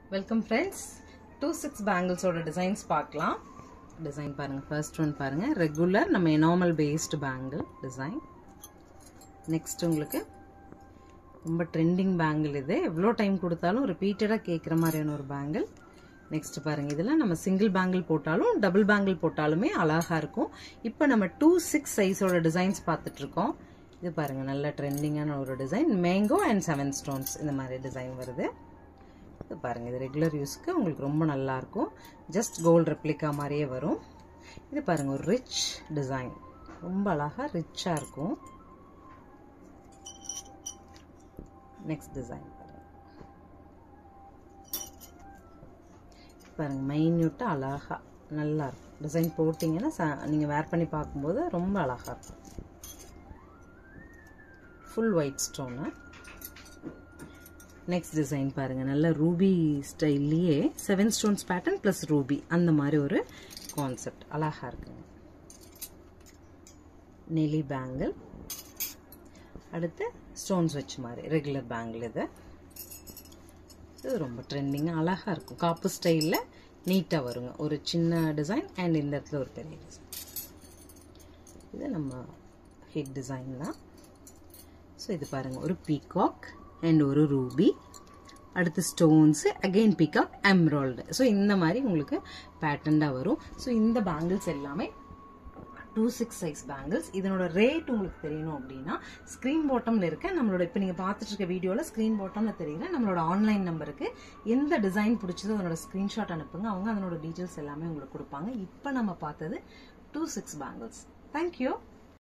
welcome friends two six பேங்கிள்ஸோட designs பார்க்கலாம் design பாருங்கள் ஃபர்ஸ்ட் ஒன் பாருங்கள் ரெகுலர் நம்ம normal based bangle design next உங்களுக்கு ரொம்ப ட்ரெண்டிங் பேங்கிள் இது எவ்வளோ டைம் கொடுத்தாலும் ரிப்பீட்டடாக கேட்குற மாதிரியான ஒரு பேங்கிள் நெக்ஸ்ட் பாருங்கள் இதில் நம்ம சிங்கிள் பேங்கிள் போட்டாலும் டபுள் பேங்கிள் போட்டாலுமே அழகாக இருக்கும் இப்போ நம்ம டூ சிக்ஸ் சைஸோட டிசைன்ஸ் பார்த்துட்ருக்கோம் இது பாருங்கள் நல்ல ட்ரெண்டிங்கான ஒரு design mango and seven stones இந்த மாதிரி டிசைன் வருது இது பாருங்கள் இது ரெகுலர் யூஸ்க்கு உங்களுக்கு ரொம்ப நல்லாயிருக்கும் ஜஸ்ட் கோல்டு ரெப்ளிகா மாதிரியே வரும் இது பாருங்கள் ஒரு ரிச் டிசைன் ரொம்ப அழகாக ரிச்சாக இருக்கும் நெக்ஸ்ட் டிசைன் பாருங்கள் பாருங்கள் மைன்யூட்டாக அழகாக நல்லா இருக்கும் டிசைன் போட்டிங்கன்னா ச நீங்கள் வேர் பண்ணி பார்க்கும்போது ரொம்ப அழகாக இருக்கும் full white stone next design பாருங்கள் நல்ல ரூபி ஸ்டைல்லையே seven stones pattern plus ruby அந்த மாதிரி ஒரு கான்செப்ட் அழகாக இருக்குங்க நெலி பேங்கிள் அடுத்து ஸ்டோன்ஸ் வச்ச மாதிரி ரெகுலர் பேங்கிள் இது இது ரொம்ப ட்ரெண்டிங்காக அழகாக இருக்கும் காப்பு ஸ்டைலில் நீட்டாக வருங்க ஒரு சின்ன டிசைன் அண்ட் இந்த இடத்துல ஒரு பெரிய டிசைன் இது நம்ம ஹெட் டிசைன் தான் ஸோ இது பாருங்கள் ஒரு பீகாக் அண்ட் ஒரு ரூபி அடுத்து stones again peacock emerald so இந்த மாதிரி உங்களுக்கு பேட்டர்ண்டாக வரும் ஸோ இந்த பேங்கிள்ஸ் எல்லாமே டூ சிக்ஸ் சைஸ் பேங்கிள்ஸ் இதனோட ரேட் உங்களுக்கு தெரியணும் அப்படின்னா ஸ்க்ரீன் பாட்டமில் இருக்க நம்மளோட இப்போ நீங்கள் பார்த்துட்டு இருக்க வீடியோவில் ஸ்க்ரீன் பாட்டமில் தெரியல நம்மளோட ஆன்லைன் நம்பருக்கு எந்த டிசைன் பிடிச்சதோ அதனோட ஸ்க்ரீன்ஷாட் அனுப்புங்க அவங்க அதனோட டீட்டெயில்ஸ் எல்லாமே உங்களுக்கு கொடுப்பாங்க இப்போ நம்ம பார்த்தது டூ சிக்ஸ் பேங்கிள்ஸ் தேங்க்யூ